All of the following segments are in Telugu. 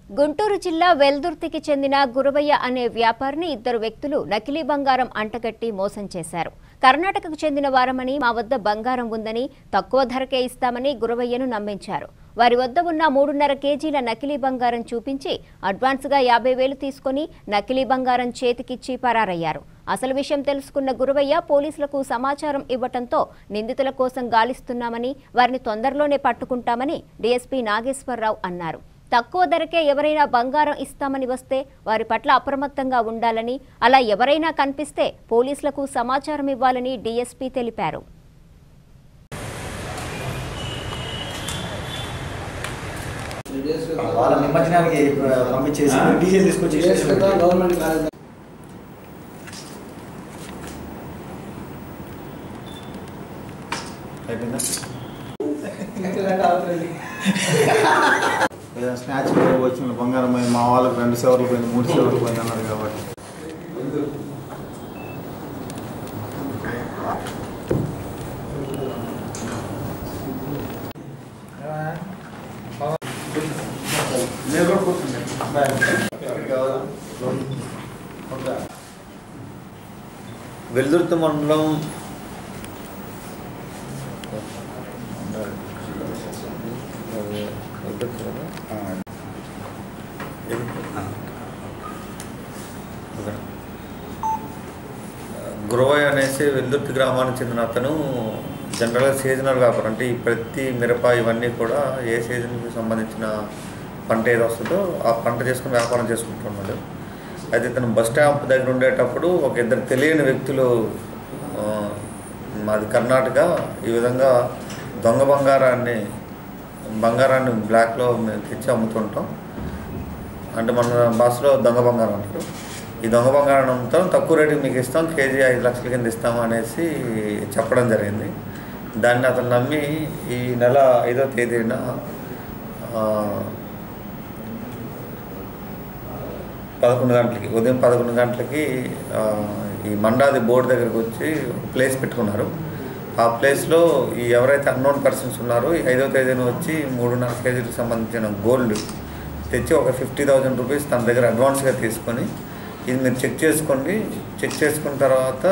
గుంటూరు జిల్లా వెల్దుర్తికి చెందిన గురవయ్య అనే వ్యాపారిని ఇద్దరు వ్యక్తులు నకిలీ బంగారం అంటగట్టి మోసం చేశారు కర్ణాటకకు చెందిన వారమని మా వద్ద బంగారం ఉందని తక్కువ ధరకే ఇస్తామని గురవయ్యను నమ్మించారు వారి వద్ద ఉన్న మూడున్నర కేజీల నకిలీ బంగారం చూపించి అడ్వాన్స్గా యాభై వేలు తీసుకుని నకిలీ బంగారం చేతికిచ్చి పరారయ్యారు అసలు విషయం తెలుసుకున్న గురవయ్య పోలీసులకు సమాచారం ఇవ్వటంతో నిందితుల కోసం గాలిస్తున్నామని వారిని తొందరలోనే పట్టుకుంటామని డీఎస్పీ నాగేశ్వరరావు అన్నారు తక్కువ ధరకే ఎవరైనా బంగారం ఇస్తామని వస్తే వారి పట్ల అప్రమత్తంగా ఉండాలని అలా ఎవరైనా కనిపిస్తే పోలీసులకు సమాచారం ఇవ్వాలని డీఎస్పీ తెలిపారు వాళ్ళ నిమజ్జనానికి పంపించేసి డీజిల్ తీసుకొచ్చి స్టేషన్ పెట్టి- గవర్నమెంట్ కాలేజ్ అయిపోయిందా ఏదైనా స్నాచ్ వచ్చిన బంగారం పోయింది మా వాళ్ళకి రెండు సేవలు పోయింది మూడు సేవలు పోయింది అన్నారు కాబట్టి మీరు కూడా కూర్చోండి. బాయ్. వెల్దుర్తి మండలం గురవయ్య అనేసి వెల్దుర్తి గ్రామానికి చెందిన అతను జనరల్గా సీజనల్ వ్యాపారం అంటే ఈ ప్రతి మిరప ఇవన్నీ కూడా ఏ సీజన్కి సంబంధించిన పంట ఏది వస్తుందో ఆ పంట చేసుకుని వ్యాపారం చేసుకుంటున్నాడు అయితే ఇతను బస్ స్టాప్ దగ్గర ఉండేటప్పుడు ఒక ఇద్దరు తెలియని వ్యక్తులు ఆ, మాది కర్ణాటక ఈ విధంగా దొంగ బంగారాన్ని బంగారాన్ని బ్లాక్లో మేము తెచ్చి అమ్ముతుంటాం అంటే మన భాషలో దొంగ బంగారం అంటారు ఈ దొంగ బంగారం అమ్ముతాం తక్కువ రేటుకి మీకు ఇస్తాం కేజీ ఐదు లక్షల కింద ఇస్తాం అనేసి చెప్పడం జరిగింది దాన్ని అతను నమ్మి ఈ నెల ఐదో తేదీన ఆ, పదకొండు గంటలకి ఉదయం పదకొండు గంటలకి ఆ, ఈ మండాది బోర్డు దగ్గరకు వచ్చి ప్లేస్ పెట్టుకున్నారు ఆ ప్లేస్లో ఈ ఎవరైతే అన్నోన్ పర్సన్స్ ఉన్నారో ఈ ఐదో తేదీన వచ్చి మూడున్నర కేజీలకు సంబంధించిన గోల్డ్ తెచ్చి ఒక ఫిఫ్టీ థౌజండ్ రూపీస్ తన దగ్గర అడ్వాన్స్గా తీసుకొని ఇది మీరు చెక్ చేసుకోండి చెక్ చేసుకున్న తర్వాత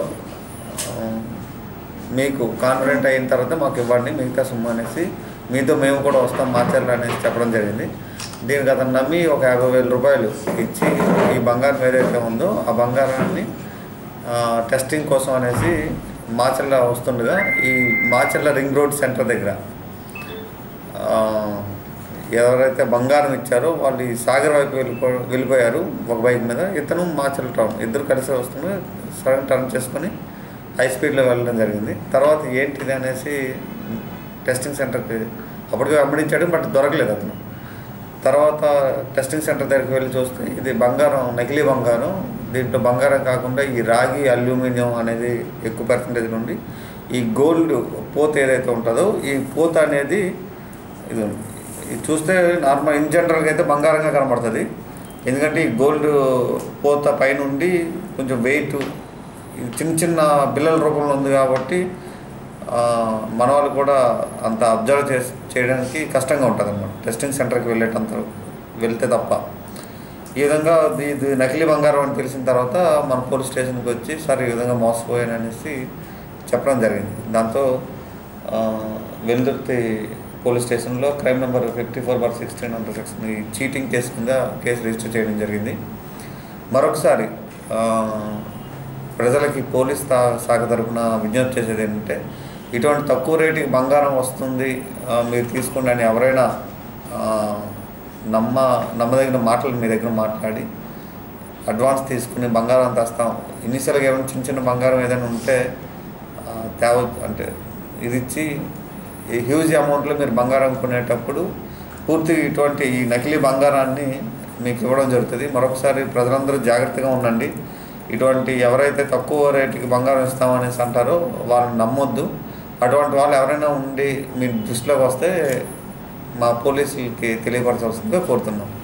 ఆ, మీకు కాన్ఫిడెంట్ అయిన తర్వాత మాకు ఇవ్వండి మిగతా సొమ్ము అనేసి మీతో మేము కూడా వస్తాం మార్చాలి అనేసి చెప్పడం జరిగింది దీనికి అతను నమ్మి ఒక యాభై వేల రూపాయలు ఇచ్చి ఈ బంగారం ఏదైతే ఉందో ఆ బంగారాన్ని ఆ, టెస్టింగ్ కోసం అనేసి మాచర్ల వస్తుండగా ఈ మాచర్ల రింగ్ రోడ్ సెంటర్ దగ్గర ఆ, ఎవరైతే బంగారం ఇచ్చారో వాళ్ళు ఈ సాగర్ వైపు వెళ్ళిపో వెళ్ళిపోయారు ఒక బైక్ మీద ఇతను మాచర్ల టౌన్ ఇద్దరు కలిసి వస్తుంటే సడన్ టర్న్ చేసుకొని హై స్పీడ్లో వెళ్ళడం జరిగింది తర్వాత ఏంటిది అనేసి టెస్టింగ్ సెంటర్కి అప్పటికే వెంబడించాడు బట్ దొరకలేదు అతను తర్వాత టెస్టింగ్ సెంటర్ దగ్గరికి వెళ్ళి చూస్తే ఇది బంగారం నకిలీ బంగారం దీంట్లో బంగారం కాకుండా ఈ రాగి అల్యూమినియం అనేది ఎక్కువ పర్సంటేజ్ నుండి ఈ గోల్డ్ పోత ఏదైతే ఉంటుందో ఈ పోత అనేది ఇది ఉంది. ఇది చూస్తే నార్మల్ ఇన్ జనరల్గా అయితే బంగారంగా కనబడుతుంది ఎందుకంటే ఈ గోల్డ్ పోత పైనుండి కొంచెం వెయిట్ ఇది చిన్న చిన్న బిల్లల రూపంలో ఉంది కాబట్టి ఆ, మన వాళ్ళు కూడా అంత అబ్జర్వ్ చేసి చేయడానికి కష్టంగా ఉంటుంది అనమాట టెస్టింగ్ సెంటర్కి వెళ్ళేటంత వెళ్తే తప్ప ఈ విధంగా ఇది ఇది నకిలీ బంగారం అని తెలిసిన తర్వాత మన పోలీస్ స్టేషన్కి వచ్చి సార్ ఈ విధంగా మోసపోయాను అనేసి చెప్పడం జరిగింది దాంతో ఆ, వెల్దుర్తి పోలీస్ స్టేషన్లో crime number fifty four bar sixteen under section ఈ చీటింగ్ కేసు కింద కేసు రిజిస్టర్ చేయడం జరిగింది మరొకసారి ఆ, ప్రజలకి పోలీస్ తా- శాఖ తరపున విజ్ఞప్తి చేసేది ఏంటంటే ఇటువంటి తక్కువ రేటుకి బంగారం వస్తుంది ఆ, మీరు తీసుకోండి అని ఎవరైనా ఆ, నమ్మ నమ్మదగిన మాటలు మీ దగ్గర మాట్లాడి అడ్వాన్స్ తీసుకుని బంగారం తెస్తాం ఇనిషియల్గా ఏమైనా చిన్న చిన్న బంగారం ఏదైనా ఉంటే ఆ, తేవ అంటే ఇది ఇచ్చి ఈ హ్యూజ్ అమౌంట్లో మీరు బంగారం కొనేటప్పుడు పూర్తిగా ఇటువంటి ఈ నకిలీ బంగారాన్ని మీకు ఇవ్వడం జరుగుతుంది మరొకసారి ప్రజలందరూ జాగ్రత్తగా ఉండండి ఇటువంటి ఎవరైతే తక్కువ రేటుకి బంగారం ఇస్తామనేసి అంటారో వాళ్ళని నమ్మొద్దు అటువంటి వాళ్ళు ఎవరైనా ఉండి మీ దృష్టిలోకి వస్తే మా పోలీసులకి తెలియపరచాల్సిందిగా కోరుతున్నాం